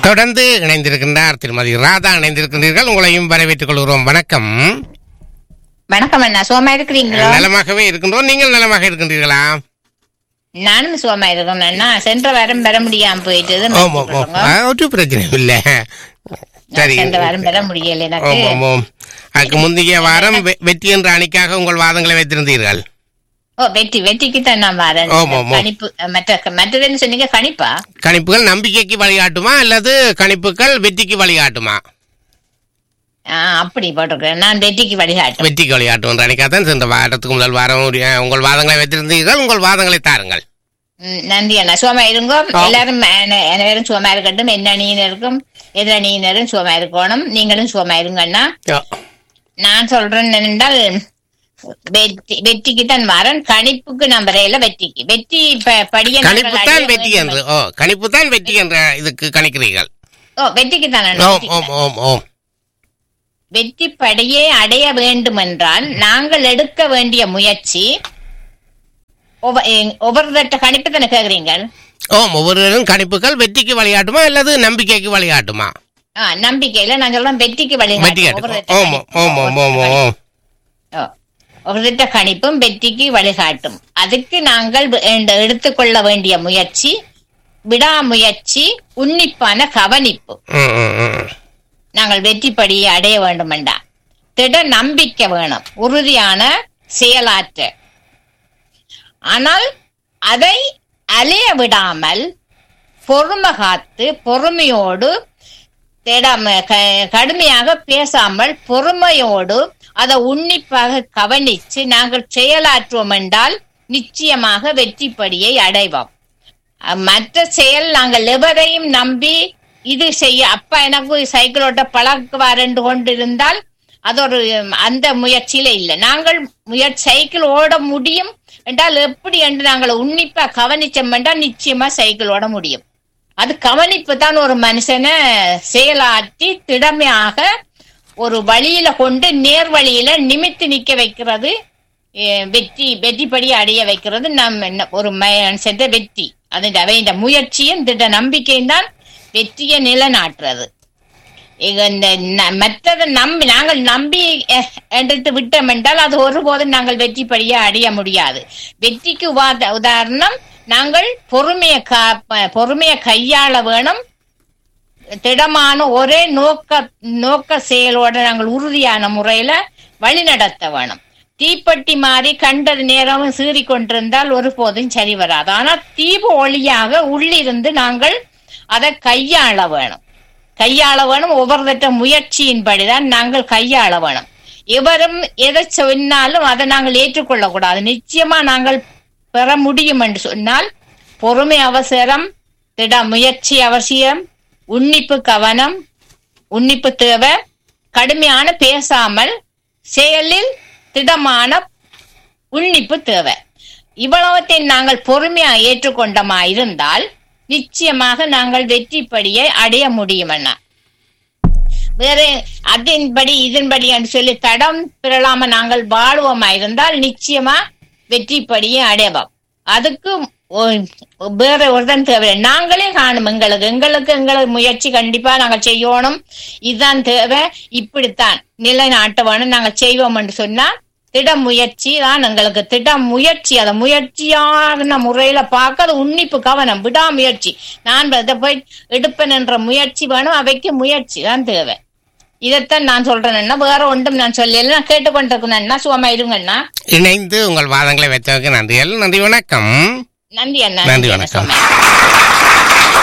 தொடர்ந்து இணைந்திருக்கின்றார் திருமதி ராதா இணைந்திருக்கின்றீர்கள் உங்களையும் வரவேற்றுக் கொள்கிறோம் வணக்கம் வணக்கம் அண்ணா சுகமா இருக்கிறீங்களா நலமாகவே இருக்கின்றோம் நீங்கள் நலமாக இருக்கின்றீர்களா நானும் சுகமா இருக்கேன் அண்ணா சென்ற வாரம் பெற முடியாம போயிட்டு ஓம் ஓம் ஓம் ஆ, ஒரு பிரச்சனையும் இல்ல சரி சென்ற வாரம் பெற முடியல எனக்கு ஓம் ஓம் ஓம் அதுக்கு முந்தைய வாரம் வெ- வெற்றி என்ற அணிக்காக உங்கள் வாதங்களை வைத்திருந்தீர்கள் ஓ வெற்றி வெற்றிக்கு தான் நான் வரேன் ஆமா, ஆமா. கணிப்பு அஹ், மற்ற மற்றதுன்னு சொன்னீங்க கணிப்பா கணிப்புகள் நம்பிக்கைக்கு வழிகாட்டுமா அல்லது கணிப்புகள் வெற்றிக்கு வழிகாட்டுமா ஆ, அப்படி போட்டிருக்கேன் நான் வெற்றிக்கு வழிகாட்டும் வெற்றிக்கு வழிகாட்டும் என்ற அணிக்காக தான் சென்ற வாரத்துக்கு முதல் வாரம் ஒரு, அஹ், உங்கள் வாதங்களை வைத்திருந்தீர்கள் உங்கள் வாதங்களை தாருங்கள் ம், நன்றி அண்ணா சுகமா இருங்க எல்லாரும் அன- அனைவரும் சுகமா இருக்கட்டும் என்ன அணியினருக்கும் எதிர் அணியினரும் சுகமா இருக்கணும் நீங்களும் சுகமா இருங்க அண்ணா ஆ. நான் சொல்றேன் என்றால் வெற்றி வெற்றிக்கு தான் வரேன் கணிப்புக்கு நான் வரையில வெற்றிக்கு வெற்றி ப- படிய நாங்கள் கணிப்பு தான் அடைய வெற்றி வேண்டும். என்று ஓ கணிப்பு தான் வெற்றி என்ற இதுக்கு கணிக்கிறீர்கள் ஓ வெற்றிக்கு தான் அண்ணா, ஓம் வெற்றிக்கு ஓம் தான். ஓம் ஓம் வெற்றி படியை அடைய வேண்டும் என்றால் நாங்கள் எடுக்க வேண்டிய முயற்சி ஒவ்வொ- எ- ஒவ்வொருத்தட்ட கணிப்பு தானே கேக்குறீங்க ஓம் ஒவ்வொருவரும் கணிப்புகள் வெற்றிக்கு வழிகாட்டுமா அல்லது நம்பிக்கைக்கு வழிகாட்டுமா ஆ, நம்பிக்கையில நான் சொல்றேன் வெற்றிக்கு வெற்றி வழிகாட்டும் காட்டும் ஒவ்வொருத்தட்ட ஓம் கணிப்பு, ஓம் ஓம் ஓம் ஓம் ஓம் ஓ. ஒவ்வொருத்தட்ட கணிப்பும் வெற்றிக்கு வழிகாட்டும் அதுக்கு நாங்கள் வெ- எ- எடுத்துக்கொள்ள வேண்டிய முயற்சி விடாமுயற்சி உன்னிப்பான கவனிப்பு ம், ம், ம். நாங்கள் வெற்றி படியை அடைய வேண்டுமெண்டா திட நம்பிக்கை வேணும் உறுதியான செயலாற்ற ஆனால் அதை அலைய விடாமல் பொறுமை காத்து பொறுமையோடு திடம் க- கடுமையாக பேசாமல் பொறுமையோடு அதை உன்னிப்பாக கவனித்து நாங்கள் செயலாற்றுவோம் என்றால் நிச்சயமாக வெற்றிப்படியை அடைவோம் அஹ் மற்ற செயல் நாங்கள் எவரையும் நம்பி இது செய்ய அப்பா எனக்கு சைக்கிள் ஓட்ட பழக்குவார் என்று கொண்டிருந்தால் அது ஒரு உம், அந்த முயற்சியில இல்லை நாங்கள் முயற்சி சைக்கிள் ஓட முடியும் என்றால் எப்படி என்று நாங்கள் உன்னிப்பா கவனிச்சோம் என்றால் நிச்சயமா சைக்கிள் ஓட முடியும் அது கவனிப்பு தான் ஒரு மனுஷனை செயலாற்றி திறமையாக ஒரு வழியில கொண்டு நேர் வழியில நிமித்து நிக்க வைக்கிறது அஹ், வெற்றி வெற்றிப்படி அடைய வைக்கிறது நம் என்ன- ஒரு மனுஷன் வெற்றி அது அவையின் முயற்சியும் திட நம்பிக்கையும் தான் வெற்றியை நிலைநாட்டுறது இங்க இந்த ந- மற்றதை நம்பி நாங்கள் நம்பி அஹ், எடுத்து விட்டோம் என்றால் அது ஒருபோதும் நாங்கள் வெற்றி படிய அடைய முடியாது வெற்றிக்கு உவா- உதாரணம் நாங்கள் பொறுமையை கா- பொறுமையை கையாள வேணும் திடமான ஒரே நோக்க நோக்க செயலோட நாங்கள் உறுதியான முறையில வழிநடத்த வேணும் தீப்பெட்டி மாறி கண்டது நேரமும் சீறி கொண்டிருந்தால் ஒருபோதும் சரி வராது ஆனா தீப ஒளியாக உள்ளிருந்து நாங்கள் அதை கையாள வேணும் கையாள வேணும் ஒவ்வொருத்த முயற்சியின்படிதான் நாங்கள் கையாள வேணும் எவரும் எதை சொன்னாலும் அதை நாங்கள் ஏற்றுக்கொள்ளக்கூடாது நிச்சயமா நாங்கள் பெற முடியும் என்று சொன்னால் பொறுமை அவசரம் திட முயற்சி அவசியம் உன்னிப்பு கவனம் உன்னிப்பு தேவை கடுமையான பேசாமல் செயலில் திடமான உன்னிப்பு தேவை இவ்வளவத்தை நாங்கள் பொறுமையா ஏற்றுக்கொண்டமா இருந்தால் நிச்சயமாக நாங்கள் வெற்றிப்படியை அடைய முடியும் அண்ணா வேற அதன்படி இதன்படி என்று சொல்லி தடம் பிறலாம நாங்கள் வாழ்வோமா இருந்தால் நிச்சயமா வெற்றிப்படியை அடைவோம் அதுக்கு ஒ- வேற ஒருத்தன் தேவை நாங்களே காணும் எங்களுக்கு எங்களுக்கு எங்களுக்கு முயற்சி கண்டிப்பா நாங்க செய்யணும் இதுதான் தேவை இப்படித்தான் நிலைநாட்ட வேணும் நாங்க செய்வோம் என்று சொன்னா திட முயற்சி தான் எங்களுக்கு திட முயற்சி அதை முயற்சியான முறையில பார்க்க அது உன்னிப்பு கவனம் விடாமுயற்சி நான் அதை போய் எடுப்பேன் என்ற முயற்சி வேணும் அவைக்கு முயற்சி தான் தேவை இதைத்தான் நான் சொல்றேன்னா வேற ஒன்றும் நான் சொல்லல நான் கேட்டுக்கொண்டிருக்கேன்னா சுகமா இருங்கண்ணா இணைந்து உங்கள் வாதங்களை வைத்ததற்கு நன்றிகள் நன்றி வணக்கம் நன்றி அண்ணா நன்றி, அண்ணா, வணக்கம். சுகமா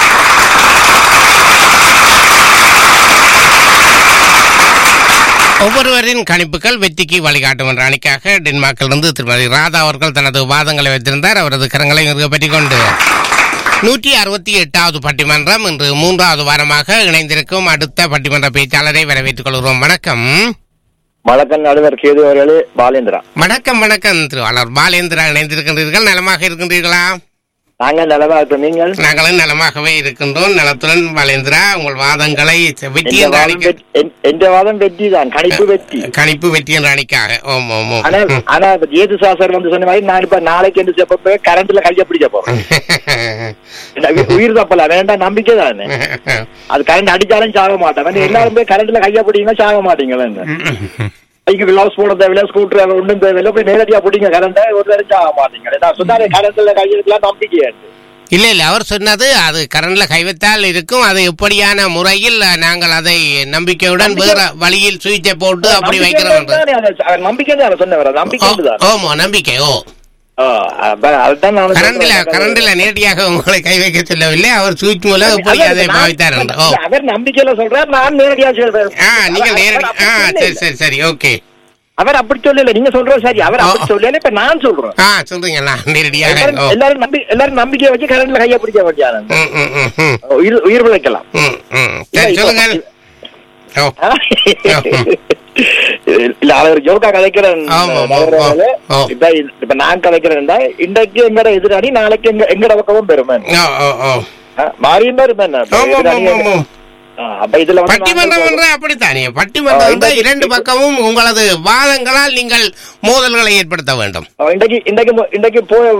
ஒவ்வொருவரின் கணிப்புகள் வெற்றிக்கு வழிகாட்டும் என்ற அணிக்காக டென்மார்க்கிலிருந்து திருமதி ராதா அவர்கள் தனது வாதங்களை வைத்திருந்தார் அவரது கரங்களை இங்கு பற்றி கொண்டு நூற்றி அறுபத்தி எட்டாவது பட்டிமன்றம் இன்று மூன்றாவது வாரமாக இணைந்திருக்கும் அடுத்த பட்டிமன்ற பேச்சாளரை வரவேற்றுக் கொள்கிறோம் வணக்கம் வழக்கன் நடுவர் கேது அவர்களே பாலேந்திரா வணக்கம் வணக்கம் திருவாளர் பாலேந்திரா இணைந்திருக்கின்றீர்கள் நலமாக இருக்கின்றீர்களா நாங்க நிலவா இப்ப நீங்கள் நாங்களும் நலமாகவே இருக்கின்றோம் நலத்துடன் வலேந்திரா உங்கள் வாதங்களை வெற்றி எந்த என்ற வாதம் அணிக்கு வெற்றி- என்- எந்த வாதம் வெற்றி தான் கணிப்பு வெற்றி கணிப்பு வெற்றி என்ற அணிக்காக ஓம் ஓம் ஓம் ஆனா ஆனா இப்ப ஜேது சாசர் வந்து சொன்ன மாதிரி நான் இப்ப நாளைக்கு என்று చెప్ప கரண்ட்ல கைய பிடிக்க போறேன் என்ன, உயிர்- உயிர் தப்பல வேண்டாம் நம்பிக்கை தானே அது கரண்ட் அடிச்சாலும் சாக மாட்டேன் வேணா எல்லாரும் போய் கரண்ட்ல கைய பிடிங்கன்னா சாக மாட்டீங்களா இங்க கிளவுஸ் போட தேவையில்ல ஸ்கூட்டர் ஒன்றும் தேவையில்ல போய் நேரடியா பிடிங்க கரண்ட ஒரு நேரம் சாக மாட்டீங்க நான் சொன்னாரு கரண்ட்ல கையெழுத்துலாம் நம்பிக்கை இல்ல இல்ல அவர் சொன்னது அது கரண்ட்ல கைவைத்தால் இருக்கும் அது எப்படியான முறையில் நாங்கள் அதை நம்பிக்கையுடன் வேற வழியில் சுவிட்சை போட்டு அப்படி வைக்கிறோம் என்று. நம்பிக்கை தான் சொன்னவர் நம்பிக்கை தான் ஓ- ஓமோ நம்பிக்கை ஓ ஆ, அப்ப அதுதான் நான் கரண்டில சொல்றேன். கரண்டில நேரடியாக உங்களை கை வைக்க சொல்லவில்லை அவர் சுவிட்ச் மூலம் எப்படி அதான் அதை நான் பாவித்தார் என்று. ஓ அவர் நம்பிக்கையில சொல்றார் நான் நேரடியா சொல்றேன் ஆ நீங்க அவர் நேரடி அப்படி ஆ சொல்லல. சரி சரி சரி ஓகே அவர் அப்படி சொல்லல நீங்க சொல்றது சரி அவர் ஆ. அப்படி சொல்லல இப்ப நான் சொல்றேன் ஆ சொல்றீங்களா நேரடியாக எல்லாரும் ஓ எல்லாரும் நம்பி எல்லாரும் நம்பிக்கை வச்சு கரண்ட்ல கைய பிடிக்க வேண்டியது ம் ம் ம் ம் உயிர் உயிர் பிழைக்கலாம் ம் ம் சரி இல்ல, சொல்லுங்கள் இப்ப- ஓ ஆ? இல்ல அவர் ஜோக்கா கதைக்கிறேன் ஆமா, ஆமா, நகரவால. ஆ, ஆ. இப்ப இப்ப நான் கதைக்கிறேன் இன்றைக்கு எங்கட எதிராளி நாளைக்கு எங்க எங்கட பக்கமும் பெருமை ஓ ஓ ஓ மாறியும் பெருமை ஆமா ஆமா ஆமா அப்ப இதுல வந்து பட்டிமன்றம் நாங்கள் என்ற அப்படித்தானே பட்டிமன்றம் என்ற இரண்டு பக்கமும் உங்களது வாதங்களால் நீங்கள் மோதல்களை ஏற்படுத்த வேண்டும் இன்றைக்கு இன்றைக்கு இன்றைக்கு போய்